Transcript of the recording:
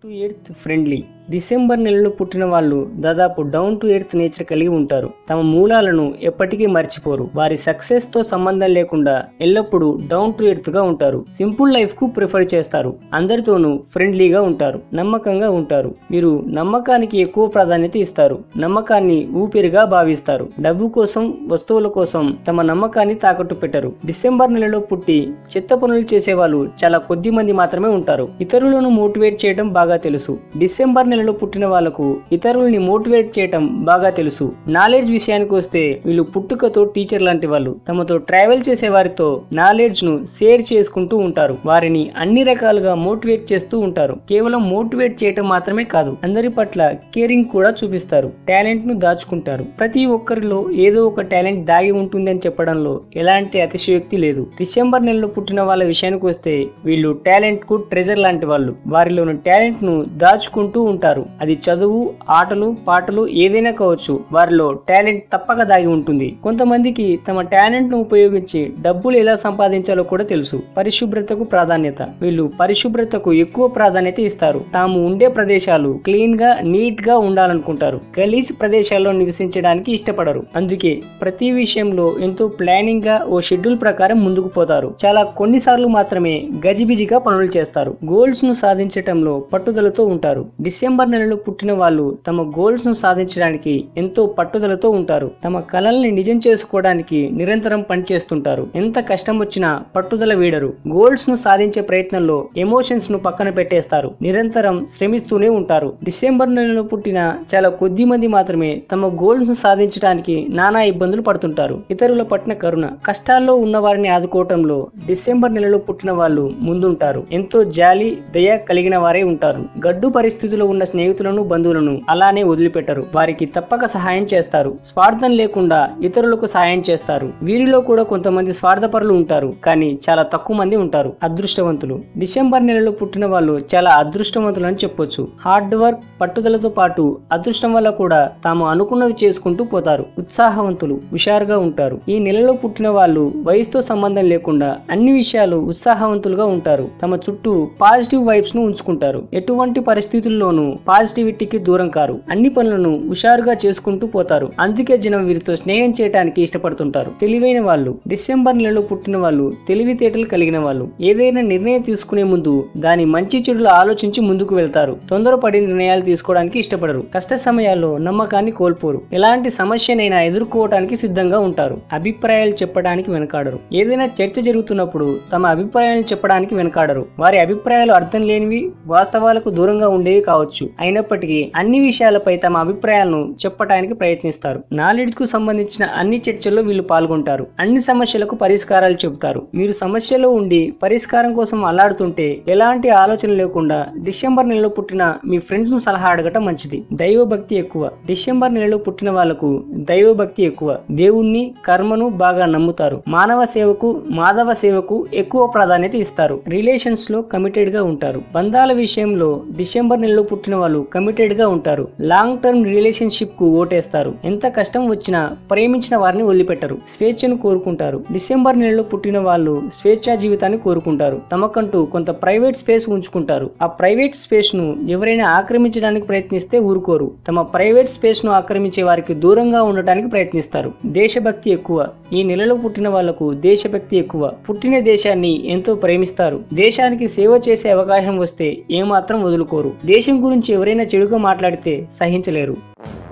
to earth friendly December నెలలో పుట్టిన వాళ్ళు దాదాపు డౌన్ టు ఎర్త్ నేచర్ కలిగి ఉంటారు తమ మూలాలను ఎప్పటికీ మర్చిపోరు వారి సక్సెస్ తో సంబంధం లేకుండా ఎల్లప్పుడూ డౌన్ టు ఎర్త్ గా ఉంటారు సింపుల్ లైఫ్ కు ప్రిఫర్ చేస్తారు అందరితోనూ ఫ్రెండ్లీగా ఉంటారు నమ్మకంగా ఉంటారు వీరు నమ్మకానికి ఎక్కువ ప్రాధాన్యత ఇస్తారు నమ్మకాన్ని ఊపిరిగా భావిస్తారు డబ్బు కోసం వస్తువుల కోసం తమ నమ్మకాన్ని తాకట్టు పెట్టరు డిసెంబర్ నెలలో పుట్టి చెత్త పనులు చేసే వాళ్ళు చాలా కొద్ది మంది మాత్రమే ఉంటారు ఇతరులను మోటివేట్ చేయడం బాగా తెలుసు డిసెంబర్ నెలలో పుట్టిన వాళ్ళకు ఇతరుల్ని మోటివేట్ చేయడం బాగా తెలుసు నాలెడ్జ్ విషయానికి వస్తే వీళ్ళు పుట్టుకతో టీచర్ లాంటి వాళ్ళు తమతో ట్రావెల్ చేసే వారితో నాలెడ్జ్ ను షేర్ చేసుకుంటూ ఉంటారు వారిని అన్ని రకాలుగా మోటివేట్ చేస్తూ ఉంటారు కేవలం మోటివేట్ చేయటం మాత్రమే కాదు అందరి పట్ల కేరింగ్ కూడా చూపిస్తారు టాలెంట్ ను దాచుకుంటారు ప్రతి ఒక్కరిలో ఏదో ఒక టాలెంట్ దాగి ఉంటుందని చెప్పడంలో ఎలాంటి అతిశయోక్తి లేదు డిసెంబర్ నెలలో పుట్టిన వాళ్ళ విషయానికి వస్తే వీళ్ళు టాలెంట్ కు ట్రెజర్ లాంటి వాళ్ళు వారిలోని టాలెంట్ ను దాచుకుంటూ ఉంటారు అది చదువు ఆటలు పాటలు ఏదైనా కావచ్చు వారిలో టాలెంట్ తప్పక దాగి ఉంటుంది కొంతమందికి తమ టాలెంట్ ను ఉపయోగించి డబ్బులు ఎలా సంపాదించాలో కూడా తెలుసు పరిశుభ్రతకు ప్రాధాన్యత వీళ్ళు పరిశుభ్రతకు ఎక్కువ ప్రాధాన్యత ఇస్తారు తాము ఉండే ప్రదేశాలు క్లీన్ గా నీట్ గా ఉండాలనుకుంటారు గలీజ్ ప్రదేశాల్లో నివసించడానికి ఇష్టపడరు అందుకే ప్రతి విషయంలో ఎంతో ప్లానింగ్ గా ఓ షెడ్యూల్ ప్రకారం ముందుకు పోతారు చాలా కొన్నిసార్లు మాత్రమే గజిబిజిగా పనులు చేస్తారు గోల్స్ ను సాధించటంలో పట్టుదలతో ఉంటారు డిసెంబర్ నెలలో పుట్టిన వాళ్ళు తమ గోల్స్ ను సాధించడానికి ఎంతో పట్టుదలతో ఉంటారు తమ కలల్ని నిజం చేసుకోవడానికి నిరంతరం పనిచేస్తుంటారు ఎంత కష్టం వచ్చినా పట్టుదల వీడరు గోల్స్ ను సాధించే ప్రయత్నంలో ఎమోషన్స్ ను పక్కన పెట్టేస్తారు నిరంతరం శ్రమిస్తూనే ఉంటారు డిసెంబర్ నెలలో పుట్టిన చాలా కొద్ది మంది మాత్రమే తమ గోల్స్ ను సాధించడానికి నానా ఇబ్బందులు పడుతుంటారు ఇతరుల పట్ల కరుణ కష్టాల్లో ఉన్న వారిని ఆదుకోవటంలో డిసెంబర్ నెలలో పుట్టిన వాళ్ళు ముందుంటారు ఎంతో జాలి దయ కలిగిన వారే ఉంటారు గడ్డు పరిస్థితిలో ఉన్న స్నేహితులను బంధువులను అలానే వదిలిపెట్టరు వారికి తప్పక సహాయం చేస్తారు స్వార్థం లేకుండా ఇతరులకు సహాయం చేస్తారు వీరిలో కూడా కొంతమంది స్వార్థపరులు ఉంటారు కానీ చాలా తక్కువ మంది ఉంటారు అదృష్టవంతులు డిసెంబర్ నెలలో పుట్టిన వాళ్ళు చాలా అదృష్టవంతులు అని చెప్పొచ్చు హార్డ్ వర్క్ పట్టుదలతో పాటు అదృష్టం వల్ల కూడా తాము అనుకున్నది చేసుకుంటూ పోతారు ఉత్సాహవంతులు హుషారుగా ఉంటారు ఈ నెలలో పుట్టిన వాళ్ళు వయసుతో సంబంధం లేకుండా అన్ని విషయాలు ఉత్సాహవంతులుగా ఉంటారు తమ చుట్టూ పాజిటివ్ వైబ్స్ ను ఉంచుకుంటారు ఎటువంటి పరిస్థితుల్లోనూ పాజిటివిటీకి దూరం కారు అన్ని పనులను హుషారుగా చేసుకుంటూ పోతారు అందుకే జనం వీరితో స్నేహం చేయడానికి ఇష్టపడుతుంటారు తెలివైన వాళ్ళు డిసెంబర్ నెలలో పుట్టిన వాళ్ళు తెలివితేటలు కలిగిన వాళ్ళు ఏదైనా నిర్ణయం తీసుకునే ముందు దాని మంచి చెడులు ఆలోచించి ముందుకు వెళ్తారు తొందరపడి నిర్ణయాలు తీసుకోవడానికి ఇష్టపడరు కష్ట సమయాల్లో నమ్మకాన్ని కోల్పోరు ఎలాంటి సమస్యనైనా ఎదుర్కోవడానికి సిద్ధంగా ఉంటారు అభిప్రాయాలు చెప్పడానికి వెనకాడరు ఏదైనా చర్చ జరుగుతున్నప్పుడు తమ అభిప్రాయాలను చెప్పడానికి వెనకాడరు వారి అభిప్రాయాలు అర్థం లేనివి వాస్తవాలకు దూరంగా ఉండేవి కావచ్చు అయినప్పటికీ అన్ని విషయాలపై తమ అభిప్రాయాలను చెప్పడానికి ప్రయత్నిస్తారు నాలెడ్జ్ కు సంబంధించిన అన్ని చర్చల్లో వీళ్ళు పాల్గొంటారు అన్ని సమస్యలకు పరిష్కారాలు చెబుతారు మీరు సమస్యలో ఉండి పరిష్కారం కోసం అల్లాడుతుంటే ఎలాంటి ఆలోచన లేకుండా డిసెంబర్ నెలలో పుట్టిన మీ ఫ్రెండ్స్ ను సలహా అడగటం మంచిది దైవ భక్తి ఎక్కువ డిసెంబర్ నెలలో పుట్టిన వాళ్లకు దైవ భక్తి ఎక్కువ దేవుణ్ణి కర్మను బాగా నమ్ముతారు మానవ సేవకు మాధవ సేవకు ఎక్కువ ప్రాధాన్యత ఇస్తారు రిలేషన్స్ లో కమిటెడ్ గా ఉంటారు బంధాల విషయంలో డిసెంబర్ నెలలో పుట్టిన వాళ్ళు కమిటెడ్ గా ఉంటారు లాంగ్ టర్మ్ రిలేషన్షిప్ కు ఓటేస్తారు ఎంత కష్టం వచ్చినా ప్రేమించిన వారిని వదిలిపెట్టరు స్వేచ్ఛను కోరుకుంటారు డిసెంబర్ నెలలో పుట్టిన వాళ్ళు స్వేచ్ఛా జీవితాన్ని కోరుకుంటారు తమకంటూ కొంత ప్రైవేట్ స్పేస్ ఉంచుకుంటారు ఆ ప్రైవేట్ స్పేస్ ను ఎవరైనా ఆక్రమించడానికి ప్రయత్నిస్తే ఊరుకోరు తమ ప్రైవేట్ స్పేస్ ను ఆక్రమించే వారికి దూరంగా ఉండటానికి ప్రయత్నిస్తారు దేశభక్తి ఎక్కువ ఈ నెలలో పుట్టిన వాళ్లకు దేశభక్తి ఎక్కువ పుట్టిన దేశాన్ని ఎంతో ప్రేమిస్తారు దేశానికి సేవ చేసే అవకాశం వస్తే ఏమాత్రం వదులుకోరు దేశం గురించి ఎవరైనా చెడుగా మాట్లాడితే సహించలేరు